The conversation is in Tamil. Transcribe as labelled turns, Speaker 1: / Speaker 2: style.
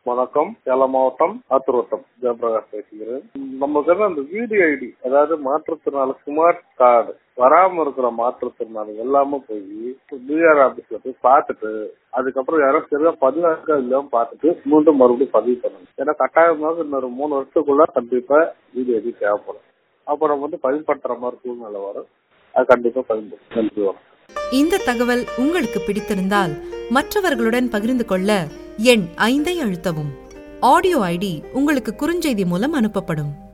Speaker 1: வணக்கம் சேலம் மாவட்டம் ஆத்தூர் வட்டம் ஜெயபிரகாஷ் பேசுகிறேன் நமக்கு வந்து அந்த வீடியோ ஐடி அதாவது மாற்றுத்திறனாளி ஸ்மார்ட் கார்டு வராம இருக்கிற மாற்றுத்திறனாளி எல்லாமே போய் பிஆர் ஆபீஸ்ல போய் பார்த்துட்டு அதுக்கப்புறம் யாரும் சரியா பதிவாக இல்லாம பார்த்துட்டு மீண்டும் மறுபடியும் பதிவு பண்ணணும் ஏன்னா கட்டாயமாக இன்னொரு மூணு வருஷத்துக்குள்ள கண்டிப்பா வீடியோ ஐடி தேவைப்படும் அப்ப நம்ம வந்து பயன்படுத்துற மாதிரி சூழ்நிலை வரும் அது கண்டிப்பா பயன்படுத்தும் நன்றி வணக்கம்
Speaker 2: இந்த தகவல் உங்களுக்கு பிடித்திருந்தால் மற்றவர்களுடன் பகிர்ந்து கொள்ள எண் ஐந்தை அழுத்தவும் ஆடியோ ஐடி உங்களுக்கு குறுஞ்செய்தி மூலம் அனுப்பப்படும்